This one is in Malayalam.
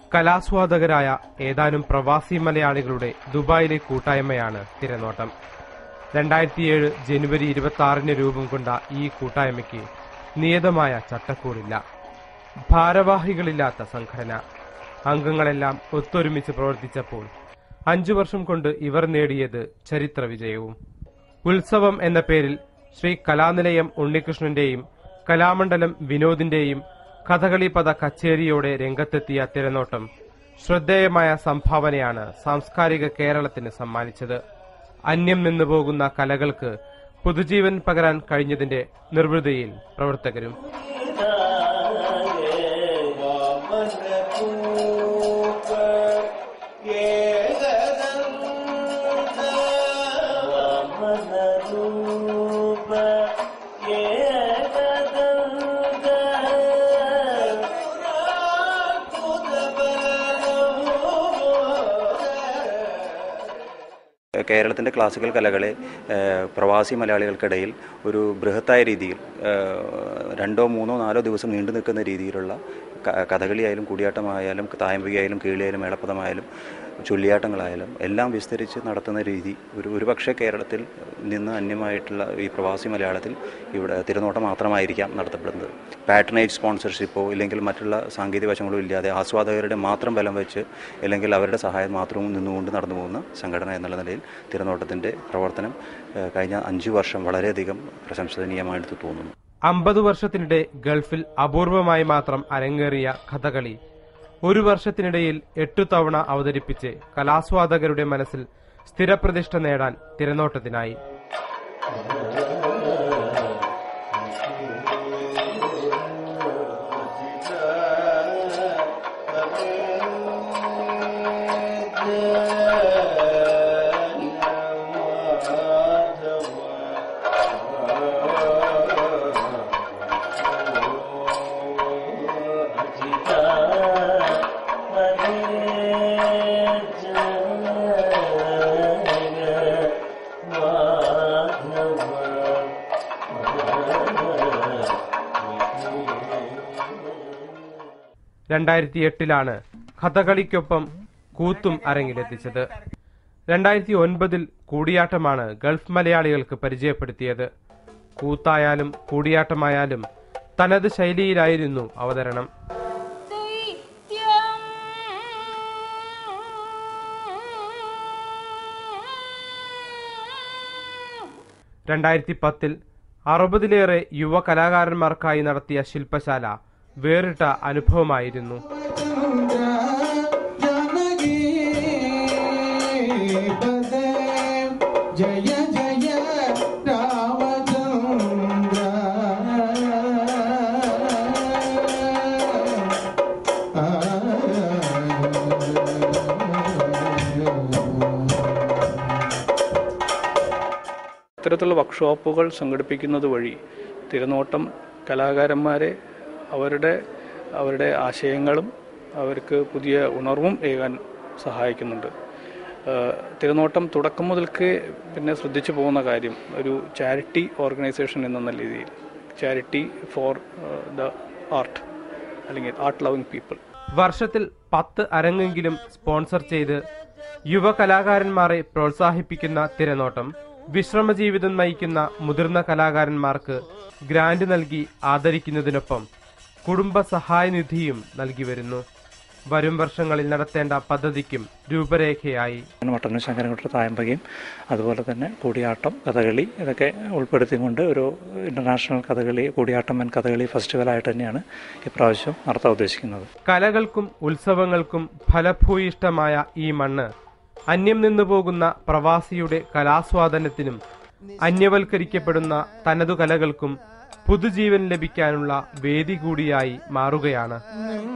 കലാസ്വാദകരായ ഏതാനും പ്രവാസി മലയാളികളുടെ ദുബായിലെ കൂട്ടായ്മയാണ് തിരനോട്ടം രണ്ടായിരത്തിയേഴ് ജനുവരി ഇരുപത്തി ആറിന് രൂപം കൊണ്ട ഈ കൂട്ടായ്മയ്ക്ക് നിയതമായ ചട്ടക്കൂടില്ല ഭാരവാഹികളില്ലാത്ത സംഘടന അംഗങ്ങളെല്ലാം ഒത്തൊരുമിച്ച് പ്രവർത്തിച്ചപ്പോൾ അഞ്ചു വർഷം കൊണ്ട് ഇവർ നേടിയത് ചരിത്ര വിജയവും ഉത്സവം എന്ന പേരിൽ ശ്രീ കലാനിലയം ഉണ്ണികൃഷ്ണന്റെയും കലാമണ്ഡലം വിനോദിന്റെയും കഥകളി പദ കച്ചേരിയോടെ രംഗത്തെത്തിയ തിരനോട്ടം ശ്രദ്ധേയമായ സംഭാവനയാണ് സാംസ്കാരിക കേരളത്തിന് സമ്മാനിച്ചത് അന്യം നിന്നു പോകുന്ന കലകൾക്ക് പുതുജീവൻ പകരാൻ കഴിഞ്ഞതിന്റെ നിർവൃതിയിൽ പ്രവർത്തകരും കേരളത്തിൻ്റെ ക്ലാസിക്കൽ കലകളെ ഏഹ്, പ്രവാസി മലയാളികൾക്കിടയിൽ ഒരു ബൃഹത്തായ രീതിയിൽ ഏഹ്, രണ്ടോ മൂന്നോ നാലോ ദിവസം നീണ്ടു നിൽക്കുന്ന രീതിയിലുള്ള ക- കഥകളിയായാലും കൂടിയാട്ടമായാലും തായമ്പികയായാലും കീളിയായാലും മേളപ്പദമായാലും ചൊല്ലിയാട്ടങ്ങളായാലും എല്ലാം വിസ്തരിച്ച് നടത്തുന്ന രീതി ഒരു ഒരുപക്ഷെ കേരളത്തിൽ നിന്ന് അന്യമായിട്ടുള്ള ഈ പ്രവാസി മലയാളത്തിൽ ഇവിടെ തിരുനോട്ടം മാത്രമായിരിക്കാം നടത്തപ്പെടുന്നത് പാറ്റനേജ് സ്പോൺസർഷിപ്പോ ഇല്ലെങ്കിൽ മറ്റുള്ള സാങ്കേതിക വശങ്ങളോ ഇല്ലാതെ ആസ്വാദകരുടെ മാത്രം ബലം വെച്ച് അല്ലെങ്കിൽ അവരുടെ സഹായം മാത്രം നിന്നുകൊണ്ട് നടന്നു പോകുന്ന സംഘടന എന്നുള്ള നിലയിൽ തിരുനോട്ടത്തിൻ്റെ പ്രവർത്തനം ഏഹ്, കഴിഞ്ഞ അഞ്ചു വർഷം വളരെയധികം പ്രശംസനീയമായിട്ട് തോന്നുന്നു അമ്പത് വർഷത്തിനിടെ ഗൾഫിൽ അപൂർവമായി മാത്രം അരങ്ങേറിയ കഥകളി ഒരു വർഷത്തിനിടയിൽ എട്ടു തവണ അവതരിപ്പിച്ച് കലാസ്വാദകരുടെ മനസ്സിൽ സ്ഥിരപ്രതിഷ്ഠ നേടാൻ തിരനോട്ടത്തിനായി രണ്ടായിരത്തി എട്ടിലാണ് കഥകളിക്കൊപ്പം കൂത്തും അരങ്ങിലെത്തിച്ചത് രണ്ടായിരത്തി ഒൻപതിൽ കൂടിയാട്ടമാണ് ഗൾഫ് മലയാളികൾക്ക് പരിചയപ്പെടുത്തിയത് കൂത്തായാലും കൂടിയാട്ടമായാലും തനത് ശൈലിയിലായിരുന്നു അവതരണം ദൈത്യം രണ്ടായിരത്തി പത്തിൽ അറുപതിലേറെ യുവ കലാകാരന്മാർക്കായി നടത്തിയ ശില്പശാല വേറിട്ട അനുഭവമായിരുന്നു ജനകീ പദേ ജയ ജയ രാമചന്ദ്ര ഇത്തരത്തിലുള്ള വർക്ക്ഷോപ്പുകൾ സംഘടിപ്പിക്കുന്നത് വഴി തിരുനോട്ടം കലാകാരന്മാരെ അവരുടെ അവരുടെ ആശയങ്ങളും അവർക്ക് പുതിയ ഉണർവും ഏകാൻ സഹായിക്കുന്നുണ്ട് ഏഹ് തിരുനോട്ടം തുടക്കം മുതൽക്ക് പിന്നെ ശ്രദ്ധിച്ചു പോകുന്ന കാര്യം ഒരു ചാരിറ്റി ഓർഗനൈസേഷൻ എന്ന രീതിയിൽ ചാരിറ്റി ഫോർ ദ ആർട്ട് അല്ലെങ്കിൽ ആർട്ട് ലവിങ് പീപ്പിൾ വർഷത്തിൽ പത്ത് അരങ്ങെങ്കിലും സ്പോൺസർ ചെയ്ത് യുവ കലാകാരന്മാരെ പ്രോത്സാഹിപ്പിക്കുന്ന തിരനോട്ടം വിശ്രമജീവിതം നയിക്കുന്ന മുതിർന്ന കലാകാരന്മാർക്ക് ഗ്രാന്റ് നൽകി ആദരിക്കുന്നതിനൊപ്പം കുടുംബ സഹായനിധിയും നൽകി വരുന്നു വരും വർഷങ്ങളിൽ നടത്തേണ്ട പദ്ധതിക്കും രൂപരേഖയായി മട്ടന്നൂർ ശങ്കരൻകുട്ട തായമ്പകയും അതുപോലെ തന്നെ കൂടിയാട്ടം കഥകളി ഇതൊക്കെ ഉൾപ്പെടുത്തിക്കൊണ്ട് ഒരു ഇൻ്റർനാഷണൽ കഥകളി കൂടിയാട്ടം ആൻഡ് കഥകളി ഫെസ്റ്റിവലായിട്ട് തന്നെയാണ് ഇപ്രാവശ്യം നടത്താൻ ഉദ്ദേശിക്കുന്നത് കലകൾക്കും ഉത്സവങ്ങൾക്കും ഫലഭൂയിഷ്ടമായ ഈ മണ്ണ് അന്യം നിന്നു പോകുന്ന പ്രവാസിയുടെ കലാസ്വാദനത്തിനും അന്യവൽക്കരിക്കപ്പെടുന്ന തനതു കലകൾക്കും പുതുജീവൻ ലഭിക്കാനുള്ള വേദി കൂടിയായി മാറുകയാണ് നിങ്ങൾ